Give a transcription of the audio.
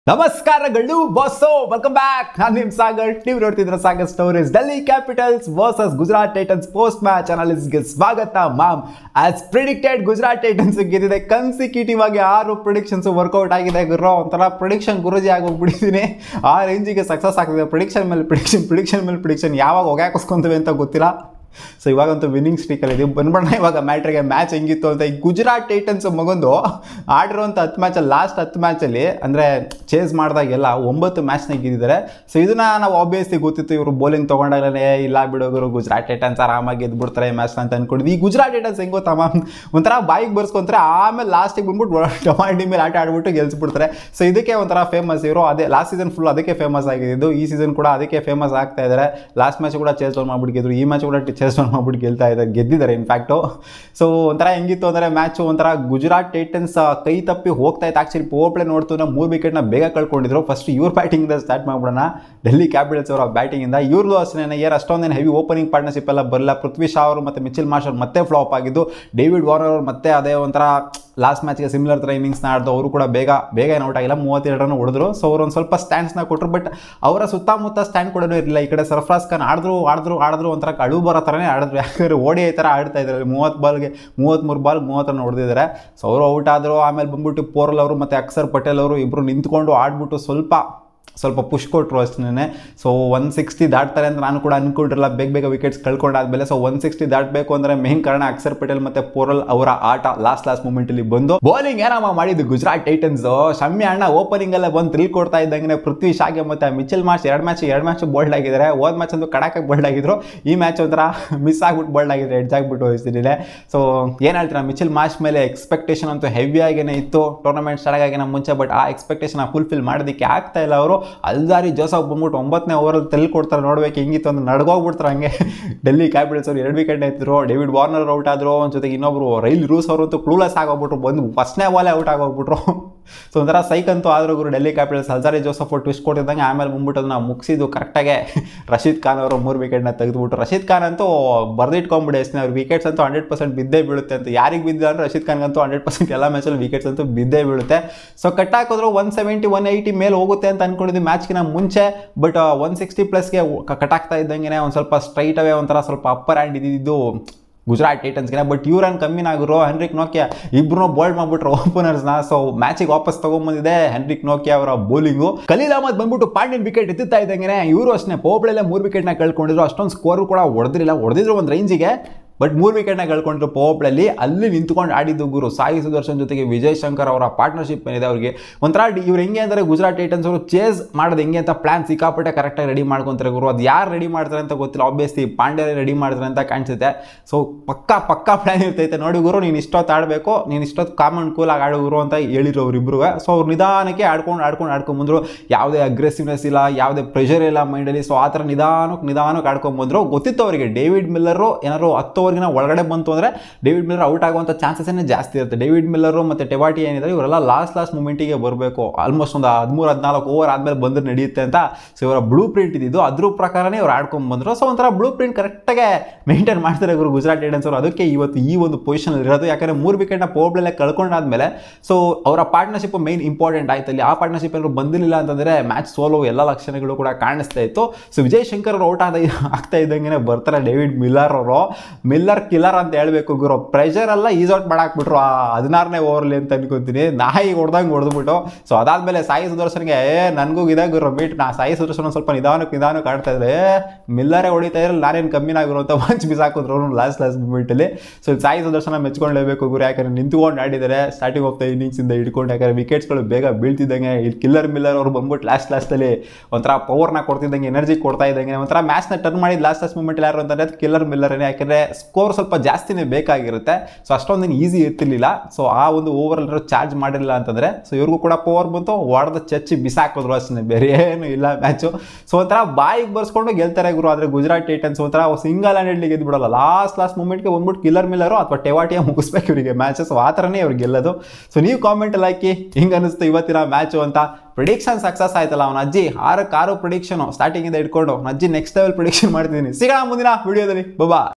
ನಮಸ್ಕಾರಗಳು ಬಾಸೋ welcome back ನಾನು ನಿಮ್ ಸಾಗರ್ ನೀವು ನೋಡ್ತಿದ್ರ Sagar stories Delhi capitals versus Gujarat titans post match ಅನಾಲಿಸ್ಗೆ ಸ್ವಾಗತ ಮಾಮ್ ಆಸ್ ಪ್ರಿಡಿಕ್ಟೆಡ್ ಗುಜರಾತ್ ಟೈಟನ್ಸ್ ಗೆದ್ದಿದೆ ಕನ್ಸಿಕ್ಯೂಟಿವ್ ಆಗಿ ಆರು ಪ್ರಿಡಿಕ್ಷನ್ಸ್ ವರ್ಕೌಟ್ ಆಗಿದೆ ಗುರು ಒಂಥರ ಪ್ರಿಡಿಕ್ಷನ್ ಗುರುಜಿ ಆಗೋಗ್ಬಿಟ್ಟಿದ್ದೀನಿ ಆ ರೇಂಜಿಗೆ ಸಕ್ಸಸ್ ಆಗ್ತಿದೆ ಪ್ರಿಡಿಕ್ಷನ್ ಮೇಲೆ ಪ್ರಿಡಿಕ್ಷನ್ ಪ್ರಿಡಿಕ್ಷನ್ ಮೇಲೆ ಪ್ರಿಡಿಕ್ಷನ್ ಯಾವಾಗ ಹೊಗ್ಯಾಕಿಸ್ಕೊಂತೀವಿ ಅಂತ ಗೊತ್ತಿಲ್ಲ ಸೊ ಇವಾಗಂತೂ ವಿನ್ನಿಂಗ್ ಸ್ಟ್ರೀಕಲ್ಲಿ ಇದೀವಿ ಬಂದ್ಬಿಡೋಣ ಇವಾಗ ಮ್ಯಾಟ್ರಿಗೆ ಮ್ಯಾಚ್ ಹೆಂಗಿತ್ತು ಅಂತ ಈ ಗುಜರಾತ್ ಟೈಟನ್ಸ್ ಮಗೊಂದು ಆಡಿರೋಂಥ ಹತ್ತು ಮ್ಯಾಚಲ್ಲಿ ಲಾಸ್ಟ್ ಹತ್ತು ಮ್ಯಾಚಲ್ಲಿ ಅಂದರೆ ಚೇಸ್ ಮಾಡಿದಾಗೆಲ್ಲ ಒಂಬತ್ತು ಮ್ಯಾಚ್ನ ಗೆದ್ದಿದ್ದಾರೆ ಸೊ ಇದನ್ನ ನಾವು ಆಬ್ವಿಯಸ್ಲಿ ಗೊತ್ತಿತ್ತು ಇವರು ಬೌಲಿಂಗ್ ತೊಗೊಂಡಾಗಲೇ ಇಲ್ಲ ಬಿಡೋರು ಗುಜರಾತ್ ಟೈಟನ್ಸ್ ಆರಾಮಾಗಿ ಗೆದ್ಬಿಡ್ತಾರೆ ಈ ಮ್ಯಾಚ್ ಅಂತ ಅನ್ಕೊಂಡಿದ್ವಿ ಈ ಗುಜರಾತ್ ಟೈಟನ್ಸ್ ಹೆಂಗ್ ಗೊತ್ತಮ್ಮ ಒಂಥರ ಬಾಯಿಗೆ ಬರ್ಸ್ಕೊಂತಾರೆ ಆಮೇಲೆ ಲಾಸ್ಟಿಗೆ ಬಂದ್ಬಿಟ್ಟು ಟಮಾಟಿ ಮೇಲೆ ಆಟ ಆಡ್ಬಿಟ್ಟು ಗೆಲ್ಸ್ಬಿಡ್ತಾರೆ ಸೊ ಇದಕ್ಕೆ ಒಂಥರ ಫೇಮಸ್ ಇವರು ಅದೇ ಲಾಸ್ಟ್ ಸೀಸನ್ ಫುಲ್ ಅದಕ್ಕೆ ಫೇಮಸ್ ಆಗಿದ್ದು ಈ ಸೀಸನ್ ಕೂಡ ಅದಕ್ಕೆ ಫೇಮಸ್ ಆಗ್ತಾ ಇದ್ದಾರೆ ಲಾಸ್ಟ್ ಮ್ಯಾಚ್ ಕೂಡ ಚೇಸ್ ಡೌನ್ ಮಾಡ್ಬಿಟ್ಟು ಗೆದ್ರು ಈ ಮ್ಯಾಚ್ ಕೂಡ ಚೇಸ್ ಡೌನ್ ಮಾಡ್ಬಿಟ್ಟು ಗೆಲ್ತಾ ಇದ್ದಾರೆ ಗೆದ್ದಿದ್ದಾರೆ ಇನ್ಫ್ಯಾಕ್ಟು ಸೊ ಒಂಥರ ಹೆಂಗಿತ್ತು ಅಂದರೆ ಮ್ಯಾಚು ಒಂಥರ ಗುಜರಾತ್ ಟೈಟನ್ಸ್ ಕೈ ತಪ್ಪಿ ಹೋಗ್ತಾ ಇತ್ತು ಆಕ್ಚುಲಿ ಪವರ್ ಪ್ಲೇ ನೋಡ್ತು ನಾವು ಮೂರು ವಿಕೆಟ್ನ ಬೇಗ ಕಳ್ಕೊಂಡಿದ್ರು ಫಸ್ಟ್ ಇವ್ರ ಬ್ಯಾಟಿಂಗಿಂದ ಸ್ಟಾರ್ಟ್ ಮಾಡ್ಬಿಡೋಣ ಡೆಲ್ಲಿ ಕ್ಯಾಪಿಟಲ್ಸ್ ಅವರ ಬ್ಯಾಟಿಂಗಿಂದ ಇವ್ರದ್ದು ಅಷ್ಟೇ ಏರ್ ಅಷ್ಟೊಂದೇನು ಹೆವಿ ಓಪನಿಂಗ್ ಪಾರ್ಟ್ನರ್ಶಿಪ್ ಎಲ್ಲ ಬರಲ್ಲ ಪೃಥ್ವಿ ಶಾ ಅವರು ಮತ್ತು ಮಿಚಿಲ್ ಮಾರ್ಷಲ್ ಮತ್ತೆ ಫ್ಲಾಪ್ ಆಗಿದ್ದು ಡೇವಿಡ್ ವಾರ್ನರ್ ಅವರು ಮತ್ತೆ ಅದೇ ಒಂಥರ ಲಾಸ್ಟ್ ಮ್ಯಾಚ್ಗೆ ಸಿಮಿಲರ್ ಥರ ಇನ್ನಿಂಗ್ಸ್ನ ಆಡ್ದು ಅವರು ಕೂಡ ಬೇಗ ಬೇಗ ಏನು ಔಟ್ ಆಗಿಲ್ಲ ಮೂವತ್ತೆರಡು ರನ್ ಹೊಡೆದ್ರು ಸೊ ಅವ್ರು ಒಂದು ಸ್ವಲ್ಪ ಸ್ಟ್ಯಾಂಡ್ಸ್ನ ಕೊಟ್ಟರು ಬಟ್ ಅವರ ಸುತ್ತಮುತ್ತ ಸ್ಟ್ಯಾಂಡ್ ಕೂಡ ಇರಲಿಲ್ಲ ಈ ಕಡೆ ಸರ್ಫರಾಜ್ ಖಾನ್ ಆಡಿದ್ರು ಆಡಿದ್ರು ಆಡಿದ್ರು ಒಂಥರ ಅಳು ಬರೋ ಥರನೇ ಆಡಿದ್ರು ಯಾಕಂದರೆ ಓಡಿ ಥರ ಆಡ್ತಾ ಇದ್ದಾರೆ ಮೂವತ್ತು ಬಾಲ್ಗೆ ಮೂವತ್ತ್ಮೂರು ಬಾಲ್ ಮೂವತ್ತು ರನ್ ಹೊಡೆದಿದ್ದಾರೆ ಸೊ ಅವರು ಔಟ್ ಆದರು ಆಮೇಲೆ ಬಂದ್ಬಿಟ್ಟು ಪೋರಲ್ ಅವರು ಮತ್ತು ಅಕ್ಷರ್ ಪಟೇಲ್ ಅವರು ಇಬ್ಬರು ನಿಂತ್ಕೊಂಡು ಆಡ್ಬಿಟ್ಟು ಸ್ವಲ್ಪ ಸ್ವಲ್ಪ ಪುಷ್ ಕೊಟ್ಟರು ಅಷ್ಟೇ ಸೊ ಒನ್ ಸಿಕ್ಸ್ಟಿ ದಾಟ್ತಾರೆ ಅಂತ ನಾನು ಕೂಡ ಅನ್ಕೊಂಡಿರಲ್ಲ ಬೇಗ ಬೇಗ ವಿಕೆಟ್ಸ್ ಕಳ್ಕೊಂಡಾದ್ಮೇಲೆ ಸೊ ಒನ್ ಸಿಕ್ಸ್ಟಿ ದಾಟಬೇಕು ಅಂದರೆ ಮೇನ್ ಕಾರಣ ಅಕ್ಷರ್ ಪಟೇಲ್ ಮತ್ತೆ ಪೋರಲ್ ಅವರ ಆಟ ಲಾಸ್ಟ್ ಲಾಸ್ಟ್ ಮೂಮೆಂಟಲ್ಲಿ ಬಂದು ಬೌಲಿಂಗ್ ಏನಮ್ಮ ಮಾಡಿದ್ದು ಗುಜರಾತ್ ಟೈಟನ್ಸ್ ಶಮ್ಮಿ ಅಣ್ಣ ಓಪನಿಂಗ್ ಅಲ್ಲೇ ಬಂದು ಥ್ರಿಲ್ ಕೊಡ್ತಾ ಇದ್ದಂಗೆ ಪೃಥ್ವಿ ಶಾಗೆ ಮತ್ತೆ ಮಿಚಲ್ ಮಾರ್ಚ್ ಎರಡು ಮ್ಯಾಚ್ ಎರಡು ಮ್ಯಾಚ್ ಬೋಲ್ಡ್ ಆಗಿದ್ದಾರೆ ಹೋದ ಮ್ಯಾಚ್ ಅಂತೂ ಕಡಾಕಾಗಿ ಬೋಲ್ಡ್ ಆಗಿದ್ರು ಈ ಮ್ಯಾಚ್ ಒಂಥರ ಮಿಸ್ ಆಗ್ಬಿಟ್ಟು ಬೋಲ್ಡ್ ಆಗಿದ್ರೆ ಎಡ್ಜ್ ಆಗ್ಬಿಟ್ಟು ಹೋಗಿದ್ದೀನಿ ಸೊ ಏನು ಹೇಳ್ತೀರಾ ಮಿಚಲ್ ಮಾರ್ಚ್ ಮೇಲೆ ಎಕ್ಸ್ಪೆಕ್ಟೇಷನ್ ಅಂತೂ ಹೆವಿ ಆಗೇನೆ ಇತ್ತು ಟೂರ್ನಮೆಂಟ್ ಸ್ಟಾರ್ಟ್ ಆಗಿನ ಮುಂಚೆ ಬಟ್ ಆ ಎಕ್ಸ್ಪೆಕ್ಟೇಷನ್ ಫುಲ್ಫಿಲ್ ಮಾಡೋದಕ್ಕೆ ಆಗ್ತಾ ಇಲ್ಲ ಅವರು ಅಲ್ದಾರಿ ಜೋಸಫ್ ಬಂದ್ಬಿಟ್ಟು ಒಂಬತ್ತನೇ ಓವರಲ್ಲಿ ತೆಲ್ ಕೊಡ್ತಾರೆ ನೋಡ್ಬೇಕು ಹೆಂಗಿತ್ತು ಅಂತ ನಡ್ಗೋಗ್ಬಿಡ್ತಾರೆ ಹಂಗೆ ಡೆಲ್ಲಿ ಕ್ಯಾಪಿಟಲ್ಸ್ ಅವರು ಎರಡು ವಿಕೆಟ್ ಎತ್ತಿದ್ರು ಡೇವಿಡ್ ವಾರ್ನರ್ ಔಟ್ ಆದ್ರು ಒಂದು ಜೊತೆಗೆ ಇನ್ನೊಬ್ರು ರೈಲ್ ರೂಸ್ ಅವರು ಅಂತೂ ಕ್ಲೂಲೆಸ್ ಆಗೋಗ್ಬಿಟ್ರು ಬಂದು ಫಸ್ಟ್ನೇ ಬಾಲೇ ಔಟ್ ಆಗೋಗ್ಬಿಟ್ರು ಸೊ ಒಂಥರ ಸೈಕ್ ಅಂತೂ ಆದ್ರೂ ಗುರು Delhi capitals Alzarri Joseph twist ಕೊಟ್ಟಿದ್ದಂಗೆ ಆಮೇಲೆ ಬಂದ್ಬಿಟ್ಟು ಅದನ್ನ ಮುಗಿಸಿದ್ದು ಕರೆಕ್ಟಾಗೆ ರಶೀದ್ ಖಾನ್ ಅವರು ಮೂರು ವಿಕೆಟ್ನ ತೆಗೆದುಬಿಟ್ರು ರಶೀದ್ ಖಾನ್ ಅಂತೂ ಬರ್ದಿಟ್ಕೊಂಡ್ಬಿಡಿ ಎಷ್ಟನೇ ಅವ್ರ ವಿಕೆಟ್ಸ್ ಅಂತೂ ಹಂಡ್ರೆಡ್ ಪರ್ಸೆಂಟ್ ಬಿದ್ದೇ ಬೀಳುತ್ತೆ ಅಂತ ಯಾರಿಗೆ ಬಿದ್ದ ಅಂದ್ರೆ ರಶೀದ್ ಖಾನ್ಗಂತೂ ಹಂಡ್ರೆಡ್ ಪರ್ಸೆಂಟ್ ಎಲ್ಲ ಮ್ಯಾಚಲ್ಲಿ ವಿಕೆಟ್ಸ್ ಅಂತೂ ಬಿದ್ದೇ ಬೀಳುತ್ತೆ ಸೊ ಕಟ್ ಹಾಕಿದ್ರು ಒನ್ ಸೆವೆಂಟಿ ಒನ್ ಏಯ್ಟಿ ಮೇಲೆ ಹೋಗುತ್ತೆ ಅಂತ ಅನ್ಕೊಂಡಿದ್ವಿ ಮ್ಯಾಚ್ಗಿನ ಮುಂಚೆ ಬಟ್ ಒನ್ ಸಿಕ್ಸ್ಟಿ ಪ್ಲಸ್ಗೆ ಕಟ್ ಆಗ್ತಾ ಇದ್ದಂಗೆ ಒಂದು ಸ್ವಲ್ಪ ಸ್ಟ್ರೈಟ್ ಅವೇ ಒಂಥರ ಸ್ವಲ್ಪ ಅಪ್ಪರ್ ಹ್ಯಾಂಡ್ ಇದ್ದಿದ್ದು ಗುಜರಾತ್ ಟೈಟನ್ಸ್ಗೆ ಬಟ್ ಇವ್ರನ್ ಕಮ್ಮಿನ ಆಗಿರೋ ಹೆನ್ರಿಕ್ ನೋಕಿಯಾ ಇಬ್ರು ಬೋಲ್ಡ್ ಮಾಡ್ಬಿಟ್ರು ಓಪನರ್ಸ್ನ ಸೊ ಮ್ಯಾಚಿಗೆ ವಾಪಸ್ ತಗೊಂಡ್ಬಂದಿದೆ ಹೆನ್ರಿಕ್ ನೋಕಿಯಾ ಅವರ ಬೌಲಿಂಗು ಖಲೀಲ್ ಅಹಮದ್ ಬಂದ್ಬಿಟ್ಟು ಪಾಂಡ್ಯನ್ ವಿಕೆಟ್ ಎತ್ತುತ್ತಾ ಇದ್ದಂಗೆ ಇವರು ಅಷ್ಟೇ ಪೋಪ್ಳೆಲ್ಲ ಮೂರು ವಿಕೆಟ್ನ ಕಳ್ಕೊಂಡಿದ್ರು ಅಷ್ಟೊಂದು ಸ್ಕೋರ್ ಕೂಡ ಹೊಡೆದಿರಲಿಲ್ಲ ಹೊಡೆದಿದ್ರು ಒಂದು ರೇಂಜಿಗೆ ಬಟ್ ಮೂರು ವಿಕೆಟ್ನ ಕಳ್ಕೊಂಡ್ರು ಪೋಪ್ಳಲ್ಲಿ ಅಲ್ಲಿ ನಿಂತ್ಕೊಂಡು ಆಡಿದ್ದು ಗುರು ಸಾಯಿ ಸುದರ್ಶನ್ ಜೊತೆಗೆ ವಿಜಯ್ ಶಂಕರ್ ಅವರ ಪಾರ್ಟ್ನರ್ಶಿಪ್ ಏನಿದೆ ಅವರಿಗೆ ಒಂಥರ ಇವ್ರು ಹೆಂಗೆ ಅಂದರೆ ಗುಜರಾತ್ ಟೈಟನ್ಸ್ ಅವರು ಚೇಸ್ ಮಾಡೋದು ಹೆಂಗೆ ಅಂತ ಪ್ಲಾನ್ ಸಿಕ್ಕಾಪಟ್ಟೆ ಕರೆಕ್ಟಾಗಿ ರೆಡಿ ಮಾಡ್ಕೊತಾರೆ ಗುರು ಅದು ಯಾರು ರೆಡಿ ಮಾಡ್ತಾರೆ ಅಂತ ಗೊತ್ತಿಲ್ಲ ಆಬ್ವಿಯಸ್ಲಿ ಪಾಂಡ್ಯ ರೆಡಿ ಮಾಡ್ತಾರೆ ಅಂತ ಕಾಣಿಸುತ್ತೆ ಸೊ ಪಕ್ಕಾ ಪಕ್ಕಾ ಪ್ಲಾನ್ ಇರ್ತೈತೆ ನೋಡಿ ಗುರು ನೀನು ಇಷ್ಟೊತ್ತು ಆಡಬೇಕು ನೀನು ಇಷ್ಟೊತ್ತು ಕಾಮನ್ ಕೂಲಾಗಿ ಆಡು ಗುರು ಅಂತ ಹೇಳಿದ್ರು ಅವರಿಬ್ರು ಸೊ ಅವ್ರು ನಿಧಾನಕ್ಕೆ ಆಡ್ಕೊಂಡು ಆಡ್ಕೊಂಡು ಆಡ್ಕೊಂಬಂದ್ರು ಯಾವುದೇ ಅಗ್ರೆಸಿವ್ನೆಸ್ ಇಲ್ಲ ಯಾವುದೇ ಪ್ರೆಷರ್ ಇಲ್ಲ ಮೈಂಡಲ್ಲಿ ಸೊ ಆ ಥರ ನಿಧಾನಕ್ಕೆ ನಿಧಾನಕ್ಕೆ ಆಡ್ಕೊಂಬಂದ್ರು ಗೊತ್ತಿತ್ತು ಅವರಿಗೆ ಡೇವಿಡ್ ಮಿಲ್ಲರು ಏನಾದ್ರು ಹತ್ತು ಓವರ್ಗಿನ ಒಳಗಡೆ ಬಂತು ಅಂದರೆ ಡೇವಿಡ್ ಮಿಲ್ಲರ್ ಔಟ್ ಆಗುವಂಥ ಚಾನ್ಸಸ್ಸೇ ಜಾಸ್ತಿ ಇರುತ್ತೆ ಡೇವಿಡ್ ಮಿಲ್ಲರು ಮತ್ತು ಟೆವಾಟಿ ಏನಿದ್ದಾರೆ ಇವರೆಲ್ಲ ಲಾಸ್ಟ್ ಲಾಸ್ಟ್ ಮೂಮೆಂಟಿಗೆ ಬರಬೇಕು ಆಲ್ಮೋಸ್ಟ್ ಒಂದು ಹದಿಮೂರು ಹದಿನಾಲ್ಕು ಓವರ್ ಆದಮೇಲೆ ಬಂದ್ರೆ ನಡೆಯುತ್ತೆ ಅಂತ ಸೊ ಇವರ ಬ್ಲೂ ಪ್ರಿಂಟ್ ಇದ್ದಿದ್ದು ಅದ್ರ ಪ್ರಕಾರನೇ ಅವ್ರು ಆಡ್ಕೊಂಡು ಬಂದರು ಸೊ ಒಂಥರ ಬ್ಲೂ ಪ್ರಿಂಟ್ ಕರೆಕ್ಟಾಗೆ ಮೇಂಟೈನ್ ಮಾಡ್ತಾರೆ ಇವರು ಗುಜರಾತ್ ಟೈಟನ್ಸ್ ಅವರು ಅದಕ್ಕೆ ಇವತ್ತು ಈ ಒಂದು ಪೊಸಿಷನ್ ಇರೋದು ಯಾಕಂದರೆ ಮೂರು ವಿಕೆಟ್ನ ಪೋಬ್ಲೆಲ್ಲ ಕಳ್ಕೊಂಡಾದ್ಮೇಲೆ ಸೊ ಅವರ ಪಾರ್ಟ್ನರ್ಶಿಪ್ ಮೈನ್ ಇಂಪಾರ್ಟೆಂಟ್ ಆಯ್ತು ಅಲ್ಲಿ ಆ ಪಾರ್ಟ್ನರ್ಶಿಪ್ ಏನಾದ್ರು ಬಂದಿರಲಿಲ್ಲ ಅಂತಂದರೆ ಮ್ಯಾಚ್ ಸೋಲೋ ಎಲ್ಲ ಲಕ್ಷಣಗಳು ಕೂಡ ಕಾಣಿಸ್ತಾ ಇತ್ತು ಸೊ ವಿಜಯ್ ಶಂಕರ್ ಅವರು ಔಟ್ ಆದ ಆಗ್ತಾ ಇದ್ದಂಗೆ ಬರ್ತಾರೆ ಡೇವಿಡ್ ಮಿಲ್ಲರ್ ಅವರು ಮಿಲ್ಲರ್ ಕಿಲ್ಲರ್ ಅಂತ ಹೇಳ್ಬೇಕು ಗುರು ಪ್ರೆಷರ್ ಎಲ್ಲ ಈಸ್ ಔಟ್ ಮಾಡಾಕ್ಬಿಟ್ರು ಆ ಹದಿನಾರನೇ ಓವರ್ಲಿ ಅಂತ ಅನ್ಕೊಂತೀನಿ ನಾಯಿ ಹೊಡೆದಂಗೆ ಹೊಡೆದ್ಬಿಟ್ಟು ಸೊ ಅದಾದ್ಮೇಲೆ ಸಾಯಿ ಸುದರ್ಶನ್ಗೆ ಏ ನನಗೂ ಇದೆ ಗುರು ಮೀಟ್ ನಾ ಸಾಯಿ ಸುದರ್ಶನ್ ಒಂದು ಸ್ವಲ್ಪ ನಿಧಾನಕ್ಕೆ ನಿಧಾನಕ್ಕೆ ಆಡ್ತಾ ಇದ್ರೆ ಮಿಲ್ಲರೇ ಹೊಡಿತಾ ಇರಲ್ಲ ನಾನೇನು ಕಮ್ಮಿನಾಗಿರೋ ಅಂತ ಮಂಚ್ ಬಿಸಾಕಿದ್ರು ಅವ್ರು ಲಾಸ್ಟ್ ಲಾಸ್ಟ್ ಮೂಮೆಂಟಲ್ಲಿ ಸೊ ಸಾಯಿ ಸುದರ್ಶನ ಮೆಚ್ಕೊಂಡ್ಲೇಬೇಕು ಗುರು ಯಾಕಂದ್ರೆ ನಿಂತ್ಕೊಂಡು ಆಡಿದ್ದಾರೆ ಸ್ಟಾರ್ಟಿಂಗ್ ಆಫ್ ದ ಇನ್ನಿಂಗ್ಸಿಂದ ಹಿಡ್ಕೊಂಡು ಯಾಕಂದ್ರೆ ವಿಕೆಟ್ಸ್ಗಳು ಬೇಗ ಬೀಳ್ತಿದ್ದಂಗೆ ಇಲ್ಲಿ ಕಿಲ್ಲರ್ ಮಿಲ್ಲರ್ ಅವ್ರು ಬಂದ್ಬಿಟ್ಟು ಲಾಸ್ಟ್ ಲಾಸ್ಟಲ್ಲಿ ಒಂಥರ ಪವರ್ನ ಕೊಡ್ತಿದ್ದಂಗೆ ಎನರ್ಜಿ ಕೊಡ್ತಾ ಇದ್ದಂಗೆ ಒಂಥರ ಮ್ಯಾಚ್ನ ಟರ್ನ್ ಮಾಡಿದ ಲಾಸ್ಟ್ ಲಾಸ್ಟ್ ಮೂಮೆಂಟ್ ಯಾರು ಅಂತಂದ್ರೆ ಅದು ಕಿಲ್ಲರ್ ಮಿಲ್ಲರ್ನೇ ಯಾಕಂದರೆ ಸ್ಕೋರ್ ಸ್ವಲ್ಪ ಜಾಸ್ತಿನೇ ಬೇಕಾಗಿರುತ್ತೆ ಸೊ ಅಷ್ಟೊಂದಿನ ಈಸಿ ಇರ್ತಿರ್ಲಿಲ್ಲ ಸೊ ಆ ಒಂದು ಓವರ್ ಎಲ್ಲರೂ ಚಾರ್ಜ್ ಮಾಡಿರಲಿಲ್ಲ ಅಂತಂದರೆ ಸೊ ಇವ್ರಿಗೂ ಕೂಡ ಪವರ್ ಬಂತು ಹೊಡೆದ ಚಚ್ಚಿ ಬಿಸಾಕಿದ್ರು ಅಷ್ಟೇ ಬೇರೆ ಏನು ಇಲ್ಲ ಮ್ಯಾಚು ಸೊ ಒಂಥರ ಬಾಯಿಗೆ ಬರ್ಸ್ಕೊಂಡು ಗೆಲ್ತಾರೆ ಗುರು ಆದರೆ ಗುಜರಾತ್ ಟೈಟನ್ಸ್ ಒಂಥರ ಸಿಂಗಲ್ ಹ್ಯಾಂಡೆಡ್ಲಿ ಗೆದ್ದು ಬಿಡಲ್ಲ ಲಾಸ್ಟ್ ಲಾಸ್ಟ್ ಮೂಮೆಂಟ್ಗೆ ಬಂದ್ಬಿಟ್ಟು ಕಿಲ್ಲರ್ ಮಿಲ್ಲರು ಅಥವಾ ಟೆವಾಟಿಯ ಮುಗಿಸ್ಬೇಕು ಇವರಿಗೆ ಮ್ಯಾಚಸ್ ಆ ಥರನೇ ಅವ್ರಿಗೆ ಗೆಲ್ಲೋದು ಸೊ ನೀವು ಕಾಮೆಂಟಲ್ಲಿ ಹಾಕಿ ಹಿಂಗೆ ಅನ್ನಿಸ್ತು ಇವತ್ತಿನ ಮ್ಯಾಚು ಅಂತ ಪ್ರಿಡಿಕ್ಷನ್ ಸಕ್ಸಸ್ ಆಯ್ತಲ್ಲ ಅವನ ಅಜ್ಜಿ ಆರಕ್ಕೆ ಆರು ಪ್ರಿಡಿಕ್ಷನು ಸ್ಟಾರ್ಟಿಂಗಿಂದ ಇಟ್ಕೊಂಡು ಅವ್ನ ಅಜ್ಜಿ ನೆಕ್ಸ್ಟ್ ಲೆವೆಲ್ ಪ್ರಿಡಿಕ್ಷನ್ ಮಾಡ್ತಿದ್ದೀನಿ ಸಿಗೋಣ ಮುಂದಿನ ವಿಡಿಯೋದಲ್ಲಿ ಬಬಾ